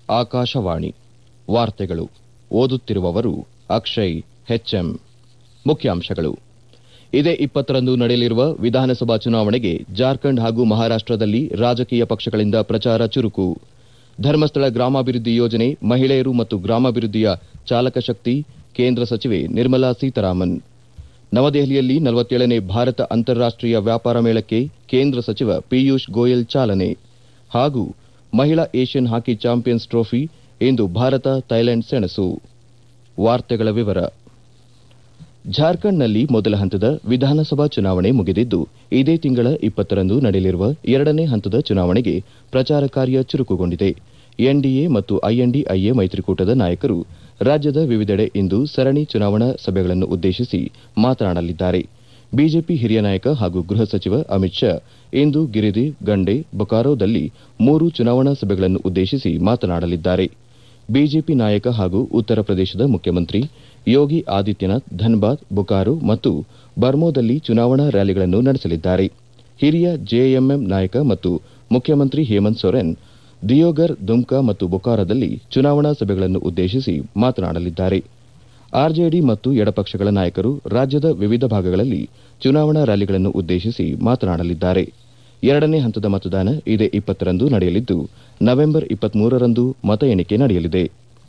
ಆಕಾಶವಾಣಿ ವಾರ್ತೆಗಳು ಓದುತ್ತಿರುವವರು ಅಕ್ಷಯ್ ಹೆಚ್ಎಂ ಮುಖ್ಯಾಂಶಗಳು ಇದೇ ಇಪ್ಪತ್ತರಂದು ನಡೆಯಲಿರುವ ವಿಧಾನಸಭಾ ಚುನಾವಣೆಗೆ ಜಾರ್ಖಂಡ್ ಹಾಗೂ ಮಹಾರಾಷ್ಟದಲ್ಲಿ ರಾಜಕೀಯ ಪಕ್ಷಗಳಿಂದ ಪ್ರಚಾರ ಚುರುಕು ಧರ್ಮಸ್ಥಳ ಗ್ರಾಮಾಭಿವೃದ್ಧಿ ಯೋಜನೆ ಮಹಿಳೆಯರು ಮತ್ತು ಗ್ರಾಮಾಭಿವೃದ್ಧಿಯ ಚಾಲಕ ಶಕ್ತಿ ಕೇಂದ್ರ ಸಚಿವೆ ನಿರ್ಮಲಾ ಸೀತಾರಾಮನ್ ನವದೆಹಲಿಯಲ್ಲಿ ನಲವತ್ತೇಳನೇ ಭಾರತ ಅಂತಾರಾಷ್ಟೀಯ ವ್ಯಾಪಾರ ಮೇಳಕ್ಕೆ ಕೇಂದ್ರ ಸಚಿವ ಪಿಯೂಷ್ ಗೋಯಲ್ ಚಾಲನೆ ಹಾಗೂ ಮಹಿಳಾ ಏಷ್ಯನ್ ಹಾಕಿ ಚಾಂಪಿಯನ್ಸ್ ಟ್ರೋಫಿ ಇಂದು ಭಾರತ ಥೈಲ್ಯಾಂಡ್ ಸೆಣಸು ವಾರ್ತೆಗಳ ವಿವರ ಜಾರ್ಖಂಡ್ನಲ್ಲಿ ಮೊದಲ ಹಂತದ ವಿಧಾನಸಭಾ ಚುನಾವಣೆ ಮುಗಿದಿದ್ದು ಇದೇ ತಿಂಗಳ ಇಪ್ಪತ್ತರಂದು ನಡೆಯಲಿರುವ ಎರಡನೇ ಹಂತದ ಚುನಾವಣೆಗೆ ಪ್ರಚಾರ ಕಾರ್ಯ ಚುರುಕುಗೊಂಡಿದೆ ಎನ್ಡಿಎ ಮತ್ತು ಐಎನ್ಡಿಐಎ ಮೈತ್ರಿಕೂಟದ ನಾಯಕರು ರಾಜ್ಯದ ವಿವಿಧೆಡೆ ಇಂದು ಸರಣಿ ಚುನಾವಣಾ ಸಭೆಗಳನ್ನು ಉದ್ದೇಶಿಸಿ ಮಾತನಾಡಲಿದ್ದಾರೆ ಬಿಜೆಪಿ ಹಿರಿಯ ನಾಯಕ ಹಾಗೂ ಗೃಹ ಸಚಿವ ಅಮಿತ್ ಶಾ ಇಂದು ಗಿರಿದಿಹ್ ಗಂಡೆ ಬೊಕಾರೋದಲ್ಲಿ ಮೂರು ಚುನಾವಣಾ ಸಭೆಗಳನ್ನು ಉದ್ದೇಶಿಸಿ ಮಾತನಾಡಲಿದ್ದಾರೆ ಬಿಜೆಪಿ ನಾಯಕ ಹಾಗೂ ಉತ್ತರ ಪ್ರದೇಶದ ಮುಖ್ಯಮಂತ್ರಿ ಯೋಗಿ ಆದಿತ್ಯನಾಥ್ ಧನ್ಬಾದ್ ಬೊಕಾರೋ ಮತ್ತು ಬರ್ಮೋದಲ್ಲಿ ಚುನಾವಣಾ ರ್ಯಾಲಿಗಳನ್ನು ನಡೆಸಲಿದ್ದಾರೆ ಹಿರಿಯ ಜೆಎಂಎಂ ನಾಯಕ ಮತ್ತು ಮುಖ್ಯಮಂತ್ರಿ ಹೇಮಂತ್ ಸೊರೆನ್ ದಿಯೋಗರ್ ದುಮ್ಕಾ ಮತ್ತು ಬೊಕಾರದಲ್ಲಿ ಚುನಾವಣಾ ಸಭೆಗಳನ್ನು ಉದ್ದೇಶಿಸಿ ಮಾತನಾಡಲಿದ್ದಾರೆ ಆರ್ಜೆಡಿ ಮತ್ತು ಎಡಪಕ್ಷಗಳ ನಾಯಕರು ರಾಜ್ಯದ ವಿವಿಧ ಭಾಗಗಳಲ್ಲಿ ಚುನಾವಣಾ ರ್ಯಾಲಿಗಳನ್ನು ಉದ್ದೇಶಿಸಿ ಮಾತನಾಡಲಿದ್ದಾರೆ ಎರಡನೇ ಹಂತದ ಮತದಾನ ಇದೇ ಇಪ್ಪತ್ತರಂದು ನಡೆಯಲಿದ್ದು ನವೆಂಬರ್ ಇಪ್ಪತ್ಮೂರರಂದು ಮತ ಎಣಿಕೆ ನಡೆಯಲಿದೆ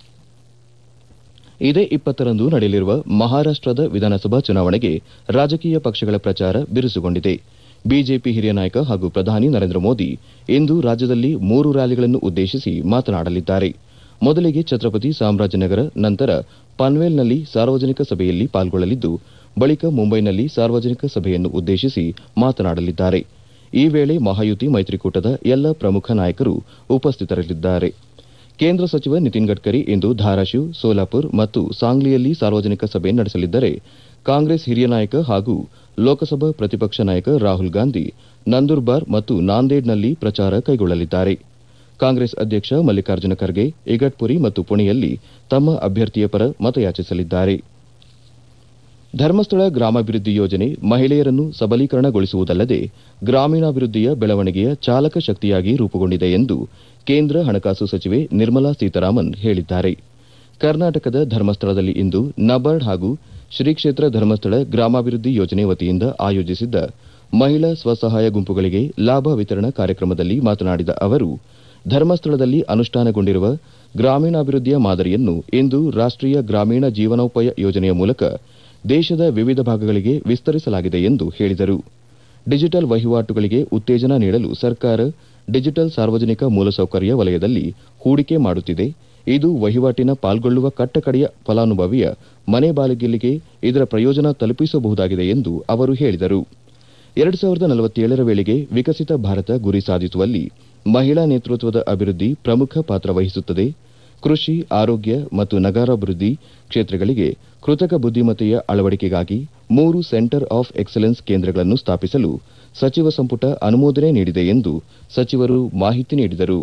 ಇದೇ ಇಪ್ಪತ್ತರಂದು ನಡೆಯಲಿರುವ ಮಹಾರಾಷ್ಟದ ವಿಧಾನಸಭಾ ಚುನಾವಣೆಗೆ ರಾಜಕೀಯ ಪಕ್ಷಗಳ ಪ್ರಚಾರ ಬಿರುಸುಗೊಂಡಿದೆ ಬಿಜೆಪಿ ಹಿರಿಯ ನಾಯಕ ಹಾಗೂ ಪ್ರಧಾನಿ ನರೇಂದ್ರ ಮೋದಿ ಇಂದು ರಾಜ್ಯದಲ್ಲಿ ಮೂರು ರ್ಯಾಲಿಗಳನ್ನು ಉದ್ದೇಶಿಸಿ ಮಾತನಾಡಲಿದ್ದಾರೆ ಮೊದಲಿಗೆ ಛತ್ರಪತಿ ಸಾಮ್ರಾಜನಗರ ನಂತರ ಪನ್ವೇಲ್ನಲ್ಲಿ ಸಾರ್ವಜನಿಕ ಸಭೆಯಲ್ಲಿ ಪಾಲ್ಗೊಳ್ಳಲಿದ್ದು ಬಳಿಕ ಮುಂಬೈನಲ್ಲಿ ಸಾರ್ವಜನಿಕ ಸಭೆಯನ್ನು ಉದ್ದೇಶಿಸಿ ಮಾತನಾಡಲಿದ್ದಾರೆ ಈ ವೇಳೆ ಮಹಾಯುತಿ ಮೈತ್ರಿಕೂಟದ ಎಲ್ಲ ಪ್ರಮುಖ ನಾಯಕರು ಉಪಸ್ಥಿತರಿರಲಿದ್ದಾರೆ ಕೇಂದ್ರ ಸಚಿವ ನಿತಿನ್ ಗಡ್ಕರಿ ಇಂದು ಧಾರಾಶಿವ್ ಸೋಲಾಪುರ್ ಮತ್ತು ಸಾಂಗ್ಲಿಯಲ್ಲಿ ಸಾರ್ವಜನಿಕ ಸಭೆ ನಡೆಸಲಿದ್ದರೆ ಕಾಂಗ್ರೆಸ್ ಹಿರಿಯ ನಾಯಕ ಹಾಗೂ ಲೋಕಸಭಾ ಪ್ರತಿಪಕ್ಷ ನಾಯಕ ರಾಹುಲ್ ಗಾಂಧಿ ನಂದೂರ್ಬಾರ್ ಮತ್ತು ನಾಂದೇಡ್ನಲ್ಲಿ ಪ್ರಚಾರ ಕೈಗೊಳ್ಳಲಿದ್ದಾರೆ ಕಾಂಗ್ರೆಸ್ ಅಧ್ಯಕ್ಷ ಮಲ್ಲಿಕಾರ್ಜುನ ಖರ್ಗೆ ಇಗಟ್ಪುರಿ ಮತ್ತು ಪುಣೆಯಲ್ಲಿ ತಮ್ಮ ಅಭ್ಯರ್ಥಿಯ ಪರ ಮತಯಾಚಿಸಲಿದ್ದಾರೆ ಧರ್ಮಸ್ಥಳ ಗ್ರಾಮಾಭಿವೃದ್ಧಿ ಯೋಜನೆ ಮಹಿಳೆಯರನ್ನು ಸಬಲೀಕರಣಗೊಳಿಸುವುದಲ್ಲದೆ ಗ್ರಾಮೀಣಾಭಿವೃದ್ಧಿಯ ಬೆಳವಣಿಗೆಯ ಚಾಲಕ ಶಕ್ತಿಯಾಗಿ ರೂಪುಗೊಂಡಿದೆ ಎಂದು ಕೇಂದ್ರ ಹಣಕಾಸು ಸಚಿವೆ ನಿರ್ಮಲಾ ಸೀತಾರಾಮನ್ ಹೇಳಿದ್ದಾರೆ ಕರ್ನಾಟಕದ ಧರ್ಮಸ್ಥಳದಲ್ಲಿ ಇಂದು ನಬಾರ್ಡ್ ಹಾಗೂ ಶ್ರೀ ಕ್ಷೇತ್ರ ಧರ್ಮಸ್ಥಳ ಗ್ರಾಮಾಭಿವೃದ್ಧಿ ಯೋಜನೆ ವತಿಯಿಂದ ಆಯೋಜಿಸಿದ್ದ ಮಹಿಳಾ ಸ್ವಸಹಾಯ ಗುಂಪುಗಳಿಗೆ ಲಾಭ ವಿತರಣಾ ಕಾರ್ಯಕ್ರಮದಲ್ಲಿ ಮಾತನಾಡಿದ ಅವರು ಧರ್ಮಸ್ಥಳದಲ್ಲಿ ಅನುಷ್ಠಾನಗೊಂಡಿರುವ ಗ್ರಾಮೀಣಾಭಿವೃದ್ಧಿಯ ಮಾದರಿಯನ್ನು ಇಂದು ರಾಷ್ಟೀಯ ಗ್ರಾಮೀಣ ಜೀವನೋಪಾಯ ಯೋಜನೆಯ ಮೂಲಕ ದೇಶದ ವಿವಿಧ ಭಾಗಗಳಿಗೆ ವಿಸ್ತರಿಸಲಾಗಿದೆ ಎಂದು ಹೇಳಿದರು ಡಿಜಿಟಲ್ ವಹಿವಾಟುಗಳಿಗೆ ಉತ್ತೇಜನ ನೀಡಲು ಸರ್ಕಾರ ಡಿಜಿಟಲ್ ಸಾರ್ವಜನಿಕ ಮೂಲಸೌಕರ್ಯ ವಲಯದಲ್ಲಿ ಹೂಡಿಕೆ ಮಾಡುತ್ತಿದೆ ಇದು ವಹಿವಾಟಿನ ಪಾಲ್ಗೊಳ್ಳುವ ಕಟ್ಟಕಡೆಯ ಫಲಾನುಭವಿಯ ಮನೆ ಬಾಗಿಲಿಗೆ ಇದರ ಪ್ರಯೋಜನ ತಲುಪಿಸಬಹುದಾಗಿದೆ ಎಂದು ಅವರು ಹೇಳಿದರು ಎರಡು ಸಾವಿರದ ನಲವತ್ತೇಳರ ವೇಳೆಗೆ ವಿಕಸಿತ ಭಾರತ ಗುರಿ ಸಾಧಿಸುವಲ್ಲಿ ಮಹಿಳಾ ನೇತೃತ್ವದ ಅಭಿವೃದ್ಧಿ ಪ್ರಮುಖ ಪಾತ್ರ ವಹಿಸುತ್ತದೆ ಕೃಷಿ ಆರೋಗ್ಯ ಮತ್ತು ನಗರಾಭಿವೃದ್ಧಿ ಕ್ಷೇತ್ರಗಳಿಗೆ ಕೃತಕ ಬುದ್ದಿಮತ್ತೆಯ ಅಳವಡಿಕೆಗಾಗಿ ಮೂರು ಸೆಂಟರ್ ಆಫ್ ಎಕ್ಸಲೆನ್ಸ್ ಕೇಂದ್ರಗಳನ್ನು ಸ್ಥಾಪಿಸಲು ಸಚಿವ ಸಂಪುಟ ಅನುಮೋದನೆ ನೀಡಿದೆ ಎಂದು ಸಚಿವರು ಮಾಹಿತಿ ನೀಡಿದರು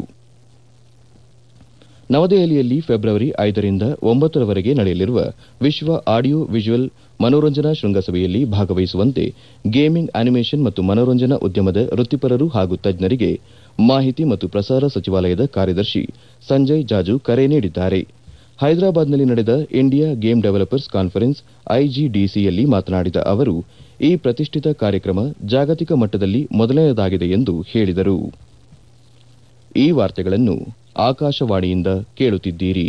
ನವದೆಹಲಿಯಲ್ಲಿ ಫೆಬ್ರವರಿ ಐದರಿಂದ ಒಂಬತ್ತರವರೆಗೆ ನಡೆಯಲಿರುವ ವಿಶ್ವ ಆಡಿಯೋ ವಿಜುವಲ್ ಮನೋರಂಜನಾ ಶೃಂಗಸಭೆಯಲ್ಲಿ ಭಾಗವಹಿಸುವಂತೆ ಗೇಮಿಂಗ್ ಅನಿಮೇಷನ್ ಮತ್ತು ಮನೋರಂಜನಾ ಉದ್ಯಮದ ವೃತ್ತಿಪರರು ಹಾಗೂ ತಜ್ಞರಿಗೆ ಮಾಹಿತಿ ಮತ್ತು ಪ್ರಸಾರ ಸಚಿವಾಲಯದ ಕಾರ್ಯದರ್ಶಿ ಸಂಜಯ್ ಜಾಜು ಕರೆ ನೀಡಿದ್ದಾರೆ ಹೈದರಾಬಾದ್ನಲ್ಲಿ ನಡೆದ ಇಂಡಿಯಾ ಗೇಮ್ ಡೆವಲಪರ್ಸ್ ಕಾನ್ಫರೆನ್ಸ್ ಐಜಿಡಿಸಿಯಲ್ಲಿ ಮಾತನಾಡಿದ ಅವರು ಈ ಪ್ರತಿಷ್ಠಿತ ಕಾರ್ಯಕ್ರಮ ಜಾಗತಿಕ ಮಟ್ಟದಲ್ಲಿ ಮೊದಲನೆಯದಾಗಿದೆ ಎಂದು ಹೇಳಿದರು ಈ ವಾರ್ತೆಗಳನ್ನು ಆಕಾಶವಾಣಿಯಿಂದ ಕೇಳುತ್ತಿದ್ದೀರಿ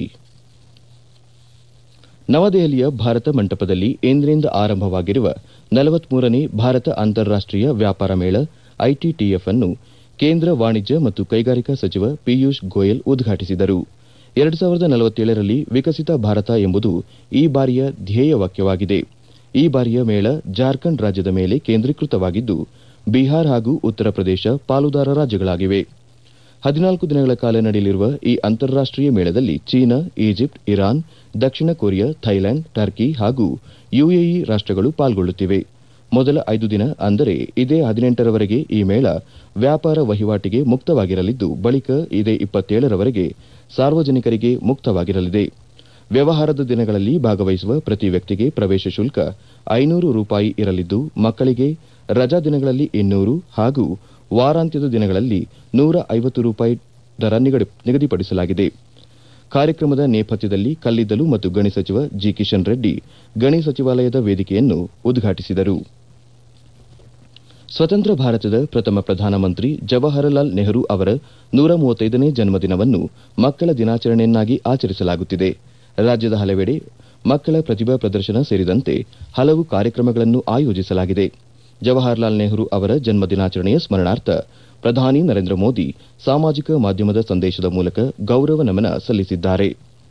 ನವದೆಹಲಿಯ ಭಾರತ ಮಂಟಪದಲ್ಲಿ ಇಂದಿನಿಂದ ಆರಂಭವಾಗಿರುವ ನಲವತ್ಮೂರನೇ ಭಾರತ ಅಂತಾರಾಷ್ಟೀಯ ವ್ಯಾಪಾರ ಮೇಳ ಐಟಿಟಿಎಫ್ ಅನ್ನು ಕೇಂದ್ರ ವಾಣಿಜ್ಯ ಮತ್ತು ಕೈಗಾರಿಕಾ ಸಚಿವ ಪಿಯೂಷ್ ಗೋಯಲ್ ಉದ್ಘಾಟಿಸಿದರು ಎರಡು ಸಾವಿರದ ನಲವತ್ತೇಳರಲ್ಲಿ ವಿಕಸಿತ ಭಾರತ ಎಂಬುದು ಈ ಬಾರಿಯ ಧ್ಯೇಯವಾಕ್ಯವಾಗಿದೆ ಈ ಬಾರಿಯ ಮೇಳ ಜಾರ್ಖಂಡ್ ರಾಜ್ಯದ ಮೇಲೆ ಕೇಂದ್ರೀಕೃತವಾಗಿದ್ದು ಬಿಹಾರ್ ಹಾಗೂ ಉತ್ತರ ಪ್ರದೇಶ ಪಾಲುದಾರ ರಾಜ್ಯಗಳಾಗಿವೆ ಹದಿನಾಲ್ಕು ದಿನಗಳ ಕಾಲ ನಡೆಯಲಿರುವ ಈ ಅಂತಾರಾಷ್ಟೀಯ ಮೇಳದಲ್ಲಿ ಚೀನಾ ಈಜಿಪ್ಟ್ ಇರಾನ್ ದಕ್ಷಿಣ ಕೊರಿಯಾ ಥೈಲ್ಯಾಂಡ್ ಟರ್ಕಿ ಹಾಗೂ ಯುಎಇ ರಾಷ್ಟಗಳು ಪಾಲ್ಗೊಳ್ಳುತ್ತಿವೆ ಮೊದಲ ಐದು ದಿನ ಅಂದರೆ ಇದೇ ಹದಿನೆಂಟರವರೆಗೆ ಈ ಮೇಳ ವ್ಯಾಪಾರ ವಹಿವಾಟಿಗೆ ಮುಕ್ತವಾಗಿರಲಿದ್ದು ಬಳಿಕ ಇದೇ ಇಪ್ಪತ್ತೇಳರವರೆಗೆ ಸಾರ್ವಜನಿಕರಿಗೆ ಮುಕ್ತವಾಗಿರಲಿದೆ ವ್ಯವಹಾರದ ದಿನಗಳಲ್ಲಿ ಭಾಗವಹಿಸುವ ಪ್ರತಿ ವ್ಯಕ್ತಿಗೆ ಪ್ರವೇಶ ಶುಲ್ಕ ಐನೂರು ರೂಪಾಯಿ ಇರಲಿದ್ದು ಮಕ್ಕಳಿಗೆ ರಜಾ ದಿನಗಳಲ್ಲಿ ಇನ್ನೂರು ಹಾಗೂ ವಾರಾಂತ್ಯದ ದಿನಗಳಲ್ಲಿ ನೂರ ಐವತ್ತು ರೂಪಾಯಿ ದರ ನಿಗದಿ- ನಿಗದಿಪಡಿಸಲಾಗಿದೆ ಕಾರ್ಯಕ್ರಮದ ನೇಪಥ್ಯದಲ್ಲಿ ಕಲ್ಲಿದ್ದಲು ಮತ್ತು ಗಣಿ ಸಚಿವ ಜಿ ಕಿಶನ್ ರೆಡ್ಡಿ ಗಣಿ ಸಚಿವಾಲಯದ ವೇದಿಕೆಯನ್ನು ಉದ್ಘಾಟಿಸಿದರು ಸ್ವತಂತ್ರ ಭಾರತದ ಪ್ರಥಮ ಪ್ರಧಾನಮಂತ್ರಿ ಜವಾಹರಲಾಲ್ ನೆಹರು ಅವರ ನೂರ ಮೂವತ್ತೈದನೇ ಜನ್ಮದಿನವನ್ನು ಮಕ್ಕಳ ದಿನಾಚರಣೆಯನ್ನಾಗಿ ಆಚರಿಸಲಾಗುತ್ತಿದೆ ರಾಜ್ಯದ ಹಲವೆಡೆ ಮಕ್ಕಳ ಪ್ರತಿಭಾ ಪ್ರದರ್ಶನ ಸೇರಿದಂತೆ ಹಲವು ಕಾರ್ಯಕ್ರಮಗಳನ್ನು ಆಯೋಜಿಸಲಾಗಿದೆ ಜವಾಹರಲಾಲ್ ನೆಹರು ಅವರ ಜನ್ಮ ದಿನಾಚರಣೆಯ ಸ್ಮರಣಾರ್ಥ ಪ್ರಧಾನಿ ನರೇಂದ್ರ ಮೋದಿ ಸಾಮಾಜಿಕ ಮಾಧ್ಯಮದ ಸಂದೇಶದ ಮೂಲಕ ಗೌರವ ನಮನ ಸಲ್ಲಿಸಿದ್ದಾರೆ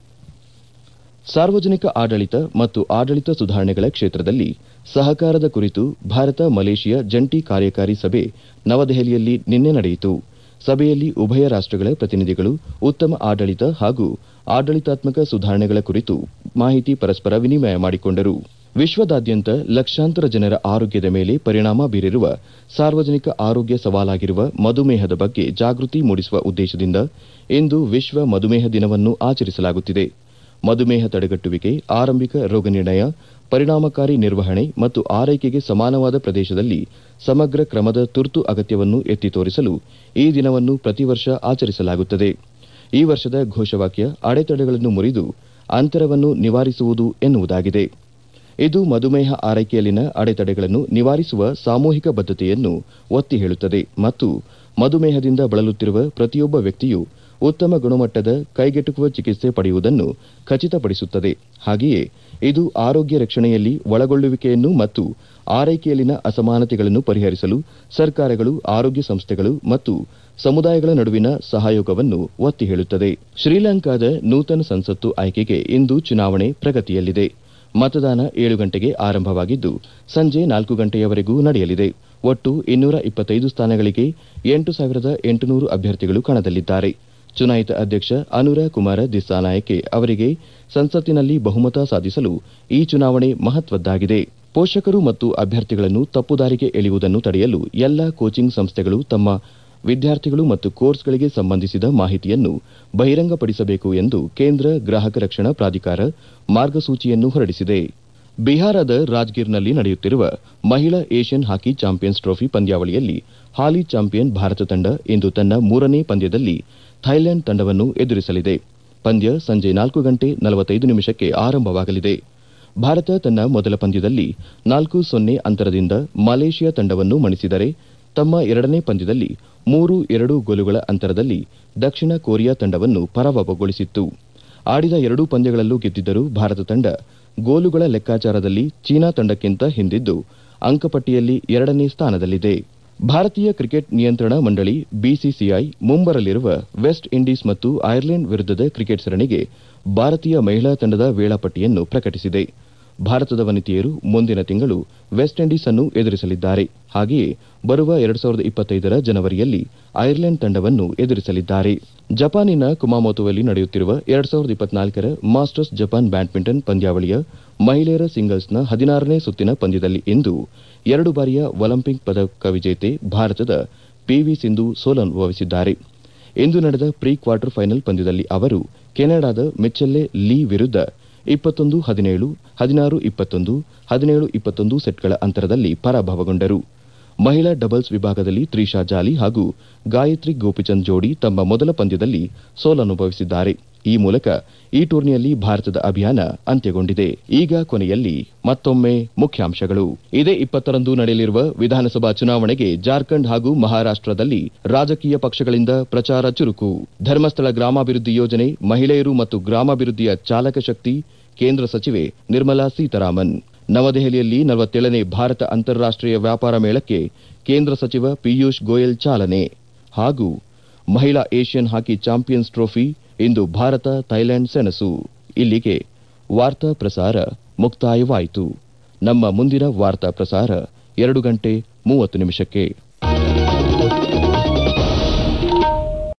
ಸಾರ್ವಜನಿಕ ಆಡಳಿತ ಮತ್ತು ಆಡಳಿತ ಸುಧಾರಣೆಗಳ ಕ್ಷೇತ್ರದಲ್ಲಿ ಸಹಕಾರದ ಕುರಿತು ಭಾರತ ಮಲೇಷಿಯಾ ಜಂಟಿ ಕಾರ್ಯಕಾರಿ ಸಭೆ ನವದೆಹಲಿಯಲ್ಲಿ ನಿನ್ನೆ ನಡೆಯಿತು ಸಭೆಯಲ್ಲಿ ಉಭಯ ರಾಷ್ಟಗಳ ಪ್ರತಿನಿಧಿಗಳು ಉತ್ತಮ ಆಡಳಿತ ಹಾಗೂ ಆಡಳಿತಾತ್ಮಕ ಸುಧಾರಣೆಗಳ ಕುರಿತು ಮಾಹಿತಿ ಪರಸ್ಪರ ವಿನಿಮಯ ಮಾಡಿಕೊಂಡರು ವಿಶ್ವದಾದ್ಯಂತ ಲಕ್ಷಾಂತರ ಜನರ ಆರೋಗ್ಯದ ಮೇಲೆ ಪರಿಣಾಮ ಬೀರಿರುವ ಸಾರ್ವಜನಿಕ ಆರೋಗ್ಯ ಸವಾಲಾಗಿರುವ ಮಧುಮೇಹದ ಬಗ್ಗೆ ಜಾಗೃತಿ ಮೂಡಿಸುವ ಉದ್ದೇಶದಿಂದ ಇಂದು ವಿಶ್ವ ಮಧುಮೇಹ ದಿನವನ್ನು ಆಚರಿಸಲಾಗುತ್ತಿದೆ ಮಧುಮೇಹ ತಡೆಗಟ್ಟುವಿಕೆ ಆರಂಭಿಕ ರೋಗನಿರ್ಣಯ ಪರಿಣಾಮಕಾರಿ ನಿರ್ವಹಣೆ ಮತ್ತು ಆರೈಕೆಗೆ ಸಮಾನವಾದ ಪ್ರದೇಶದಲ್ಲಿ ಸಮಗ್ರ ಕ್ರಮದ ತುರ್ತು ಅಗತ್ಯವನ್ನು ಎತ್ತಿ ತೋರಿಸಲು ಈ ದಿನವನ್ನು ಪ್ರತಿ ವರ್ಷ ಆಚರಿಸಲಾಗುತ್ತದೆ ಈ ವರ್ಷದ ಘೋಷವಾಕ್ಯ ಅಡೆತಡೆಗಳನ್ನು ಮುರಿದು ಅಂತರವನ್ನು ನಿವಾರಿಸುವುದು ಎನ್ನುವುದಾಗಿದೆ ಇದು ಮಧುಮೇಹ ಆರೈಕೆಯಲ್ಲಿನ ಅಡೆತಡೆಗಳನ್ನು ನಿವಾರಿಸುವ ಸಾಮೂಹಿಕ ಬದ್ಧತೆಯನ್ನು ಒತ್ತಿ ಹೇಳುತ್ತದೆ ಮತ್ತು ಮಧುಮೇಹದಿಂದ ಬಳಲುತ್ತಿರುವ ಪ್ರತಿಯೊಬ್ಬ ವ್ಯಕ್ತಿಯು ಉತ್ತಮ ಗುಣಮಟ್ಟದ ಕೈಗೆಟುಕುವ ಚಿಕಿತ್ಸೆ ಪಡೆಯುವುದನ್ನು ಖಚಿತಪಡಿಸುತ್ತದೆ ಹಾಗೆಯೇ ಇದು ಆರೋಗ್ಯ ರಕ್ಷಣೆಯಲ್ಲಿ ಒಳಗೊಳ್ಳುವಿಕೆಯನ್ನು ಮತ್ತು ಆರೈಕೆಯಲ್ಲಿನ ಅಸಮಾನತೆಗಳನ್ನು ಪರಿಹರಿಸಲು ಸರ್ಕಾರಗಳು ಆರೋಗ್ಯ ಸಂಸ್ಥೆಗಳು ಮತ್ತು ಸಮುದಾಯಗಳ ನಡುವಿನ ಸಹಯೋಗವನ್ನು ಒತ್ತಿ ಹೇಳುತ್ತದೆ ಶ್ರೀಲಂಕಾದ ನೂತನ ಸಂಸತ್ತು ಆಯ್ಕೆಗೆ ಇಂದು ಚುನಾವಣೆ ಪ್ರಗತಿಯಲ್ಲಿದೆ ಮತದಾನ ಏಳು ಗಂಟೆಗೆ ಆರಂಭವಾಗಿದ್ದು ಸಂಜೆ ನಾಲ್ಕು ಗಂಟೆಯವರೆಗೂ ನಡೆಯಲಿದೆ ಒಟ್ಟು ಇನ್ನೂರ ಇಪ್ಪತ್ತೈದು ಸ್ಥಾನಗಳಿಗೆ ಎಂಟು ಸಾವಿರದ ಎಂಟುನೂರು ಅಭ್ಯರ್ಥಿಗಳು ಕಣದಲ್ಲಿದ್ದಾರೆ ಚುನಾಯಿತ ಅಧ್ಯಕ್ಷ ಅನುರ ಕುಮಾರ ದಿಸ್ಸಾನಾಯಕೆ ಅವರಿಗೆ ಸಂಸತ್ತಿನಲ್ಲಿ ಬಹುಮತ ಸಾಧಿಸಲು ಈ ಚುನಾವಣೆ ಮಹತ್ವದ್ದಾಗಿದೆ ಪೋಷಕರು ಮತ್ತು ಅಭ್ಯರ್ಥಿಗಳನ್ನು ತಪ್ಪುದಾರಿಗೆ ಎಳೆಯುವುದನ್ನು ತಡೆಯಲು ಎಲ್ಲ ಕೋಚಿಂಗ್ ಸಂಸ್ಥೆಗಳು ತಮ್ಮ ವಿದ್ಯಾರ್ಥಿಗಳು ಮತ್ತು ಕೋರ್ಸ್ಗಳಿಗೆ ಸಂಬಂಧಿಸಿದ ಮಾಹಿತಿಯನ್ನು ಬಹಿರಂಗಪಡಿಸಬೇಕು ಎಂದು ಕೇಂದ್ರ ಗ್ರಾಹಕ ರಕ್ಷಣಾ ಪ್ರಾಧಿಕಾರ ಮಾರ್ಗಸೂಚಿಯನ್ನು ಹೊರಡಿಸಿದೆ ಬಿಹಾರದ ರಾಜ್ಗಿರ್ನಲ್ಲಿ ನಡೆಯುತ್ತಿರುವ ಮಹಿಳಾ ಏಷ್ಯನ್ ಹಾಕಿ ಚಾಂಪಿಯನ್ಸ್ ಟ್ರೋಫಿ ಪಂದ್ಯಾವಳಿಯಲ್ಲಿ ಹಾಲಿ ಚಾಂಪಿಯನ್ ಭಾರತ ತಂಡ ಇಂದು ತನ್ನ ಮೂರನೇ ಪಂದ್ಯದಲ್ಲಿ ಥೈಲ್ಯಾಂಡ್ ತಂಡವನ್ನು ಎದುರಿಸಲಿದೆ ಪಂದ್ಯ ಸಂಜೆ ನಾಲ್ಕು ಗಂಟೆ ನಲವತ್ತೈದು ನಿಮಿಷಕ್ಕೆ ಆರಂಭವಾಗಲಿದೆ ಭಾರತ ತನ್ನ ಮೊದಲ ಪಂದ್ಯದಲ್ಲಿ ನಾಲ್ಕು ಸೊನ್ನೆ ಅಂತರದಿಂದ ಮಲೇಷಿಯಾ ತಂಡವನ್ನು ಮಣಿಸಿದರೆ ತಮ್ಮ ಎರಡನೇ ಪಂದ್ಯದಲ್ಲಿ ಮೂರು ಎರಡು ಗೋಲುಗಳ ಅಂತರದಲ್ಲಿ ದಕ್ಷಿಣ ಕೊರಿಯಾ ತಂಡವನ್ನು ಪರಾಭವಗೊಳಿಸಿತ್ತು ಆಡಿದ ಎರಡೂ ಪಂದ್ಯಗಳಲ್ಲೂ ಗೆದ್ದಿದ್ದರೂ ಭಾರತ ತಂಡ ಗೋಲುಗಳ ಲೆಕ್ಕಾಚಾರದಲ್ಲಿ ಚೀನಾ ತಂಡಕ್ಕಿಂತ ಹಿಂದಿದ್ದು ಅಂಕಪಟ್ಟಿಯಲ್ಲಿ ಎರಡನೇ ಸ್ಥಾನದಲ್ಲಿದೆ ಭಾರತೀಯ ಕ್ರಿಕೆಟ್ ನಿಯಂತ್ರಣ ಮಂಡಳಿ ಬಿಸಿಸಿಐ ಮುಂಬರಲಿರುವ ವೆಸ್ಟ್ ಇಂಡೀಸ್ ಮತ್ತು ಐರ್ಲೆಂಡ್ ವಿರುದ್ಧದ ಕ್ರಿಕೆಟ್ ಸರಣಿಗೆ ಭಾರತೀಯ ಮಹಿಳಾ ತಂಡದ ವೇಳಾಪಟ್ಟಿಯನ್ನು ಪ್ರಕಟಿಸಿದೆ ಭಾರತದ ವನಿತೆಯರು ಮುಂದಿನ ತಿಂಗಳು ವೆಸ್ಟ್ ಇಂಡೀಸ್ ಅನ್ನು ಎದುರಿಸಲಿದ್ದಾರೆ ಹಾಗೆಯೇ ಬರುವ ಎರಡು ಸಾವಿರದ ಇಪ್ಪತ್ತೈದರ ಜನವರಿಯಲ್ಲಿ ಐರ್ಲೆಂಡ್ ತಂಡವನ್ನು ಎದುರಿಸಲಿದ್ದಾರೆ ಜಪಾನಿನ ಕುಮಾಮೋತೋದಲ್ಲಿ ನಡೆಯುತ್ತಿರುವ ಎರಡು ಸಾವಿರದ ಇಪ್ಪತ್ನಾಲ್ಕರ ಮಾಸ್ಟರ್ಸ್ ಜಪಾನ್ ಬ್ಯಾಡ್ಮಿಂಟನ್ ಪಂದ್ಯಾವಳಿಯ ಮಹಿಳೆಯರ ಸಿಂಗಲ್ಸ್ನ ಹದಿನಾರನೇ ಸುತ್ತಿನ ಪಂದ್ಯದಲ್ಲಿ ಇಂದು ಎರಡು ಬಾರಿಯ ಒಲಿಂಪಿಕ್ ಪದಕ ವಿಜೇತೆ ಭಾರತದ ಪಿವಿ ಸಿಂಧು ಸೋಲನುಭವಿಸಿದ್ದಾರೆ ಇಂದು ನಡೆದ ಪ್ರೀ ಕ್ವಾರ್ಟರ್ ಫೈನಲ್ ಪಂದ್ಯದಲ್ಲಿ ಅವರು ಕೆನಡಾದ ಮಿಚ್ಚೆಲ್ಲೆ ಲೀ ವಿರುದ್ಧ ಇಪ್ಪತ್ತೊಂದು ಹದಿನೇಳು ಹದಿನಾರು ಇಪ್ಪತ್ತೊಂದು ಹದಿನೇಳು ಇಪ್ಪತ್ತೊಂದು ಸೆಟ್ಗಳ ಅಂತರದಲ್ಲಿ ಪರಾಭವಗೊಂಡರು ಮಹಿಳಾ ಡಬಲ್ಸ್ ವಿಭಾಗದಲ್ಲಿ ತ್ರಿಷಾ ಜಾಲಿ ಹಾಗೂ ಗಾಯತ್ರಿ ಗೋಪಿಚಂದ್ ಜೋಡಿ ತಮ್ಮ ಮೊದಲ ಪಂದ್ಯದಲ್ಲಿ ಸೋಲನುಭವಿಸಿದ್ದಾರೆ ಈ ಮೂಲಕ ಈ ಟೂರ್ನಿಯಲ್ಲಿ ಭಾರತದ ಅಭಿಯಾನ ಅಂತ್ಯಗೊಂಡಿದೆ ಈಗ ಕೊನೆಯಲ್ಲಿ ಮತ್ತೊಮ್ಮೆ ಮುಖ್ಯಾಂಶಗಳು ಇದೇ ಇಪ್ಪತ್ತರಂದು ನಡೆಯಲಿರುವ ವಿಧಾನಸಭಾ ಚುನಾವಣೆಗೆ ಜಾರ್ಖಂಡ್ ಹಾಗೂ ಮಹಾರಾಷ್ಟದಲ್ಲಿ ರಾಜಕೀಯ ಪಕ್ಷಗಳಿಂದ ಪ್ರಚಾರ ಚುರುಕು ಧರ್ಮಸ್ಥಳ ಗ್ರಾಮಾಭಿವೃದ್ಧಿ ಯೋಜನೆ ಮಹಿಳೆಯರು ಮತ್ತು ಗ್ರಾಮಾಭಿವೃದ್ಧಿಯ ಚಾಲಕ ಶಕ್ತಿ ಕೇಂದ್ರ ಸಚಿವೆ ನಿರ್ಮಲಾ ಸೀತಾರಾಮನ್ ನವದೆಹಲಿಯಲ್ಲಿ ನಲವತ್ತೇಳನೇ ಭಾರತ ಅಂತಾರಾಷ್ಟೀಯ ವ್ಯಾಪಾರ ಮೇಳಕ್ಕೆ ಕೇಂದ್ರ ಸಚಿವ ಪಿಯೂಷ್ ಗೋಯಲ್ ಚಾಲನೆ ಹಾಗೂ ಮಹಿಳಾ ಏಷ್ಯನ್ ಹಾಕಿ ಚಾಂಪಿಯನ್ಸ್ ಟ್ರೋಫಿ ಇಂದು ಭಾರತ ಥೈಲ್ಯಾಂಡ್ ಸೆಣಸು ಇಲ್ಲಿಗೆ ವಾರ್ತಾ ಪ್ರಸಾರ ಮುಕ್ತಾಯವಾಯಿತು ನಮ್ಮ ಮುಂದಿನ ವಾರ್ತಾ ಪ್ರಸಾರ ಎರಡು ಗಂಟೆ ಮೂವತ್ತು ನಿಮಿಷಕ್ಕೆ